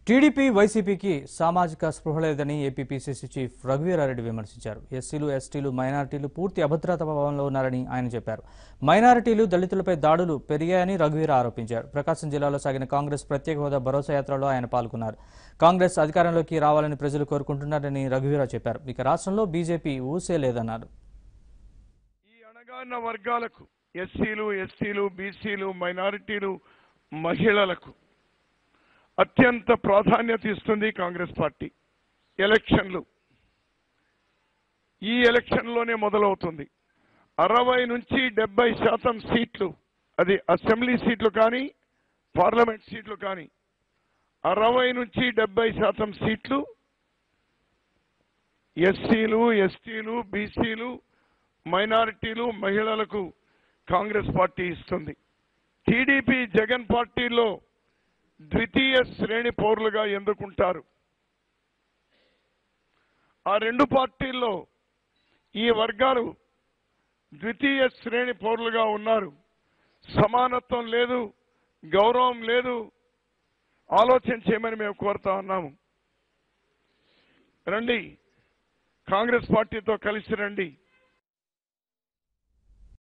TDP వైసీపీకి సామాజిక స్పృహ లేదని ఏపీపీసీసీ చీఫ్ రఘువీరారెడ్డి విమర్శించారు ఎస్సీలు ఎస్టీలు మైనారిటీలు పూర్తి అభద్రతా భావంలో ఉన్నారని ఆయన చెప్పారు మైనారిటీలు దళితులపై దాడులు పెరిగాయని రఘువీర ఆరోపించారు ప్రకాశం జిల్లాలో సాగిన కాంగ్రెస్ ప్రత్యేక హోదా భరోసా యాత్రలో ఆయన పాల్గొన్నారు కాంగ్రెస్ అధికారంలోకి రావాలని ప్రజలు కోరుకుంటున్నారని రఘువీర చెప్పారు ఇక రాష్ట్రంలో బీజేపీ ఊసే లేదన్నారు ఈ అణగారిన వర్గాలకు ఎస్సీలు ఎస్టీలు బీసీలు మైనారిటీలు మహిళలకు అత్యంత ప్రాధాన్యత ఇస్తుంది కాంగ్రెస్ పార్టీ ఎలక్షన్లు ఈ ఎలక్షన్లోనే మొదలవుతుంది అరవై నుంచి డెబ్బై శాతం సీట్లు అది అసెంబ్లీ సీట్లు కానీ పార్లమెంట్ సీట్లు కానీ అరవై నుంచి డెబ్బై శాతం సీట్లు ఎస్సీలు ఎస్టీలు బీసీలు మైనారిటీలు మహిళలకు కాంగ్రెస్ పార్టీ ఇస్తుంది టీడీపీ జగన్ పార్టీలో ద్వితీయ శ్రేణి పౌరులుగా ఎందుకుంటారు ఆ రెండు పార్టీల్లో ఈ వర్గాలు ద్వితీయ శ్రేణి పౌరులుగా ఉన్నారు సమానత్వం లేదు గౌరవం లేదు ఆలోచన చేయమని మేము కోరుతా ఉన్నాము రండి కాంగ్రెస్ పార్టీతో కలిసి రండి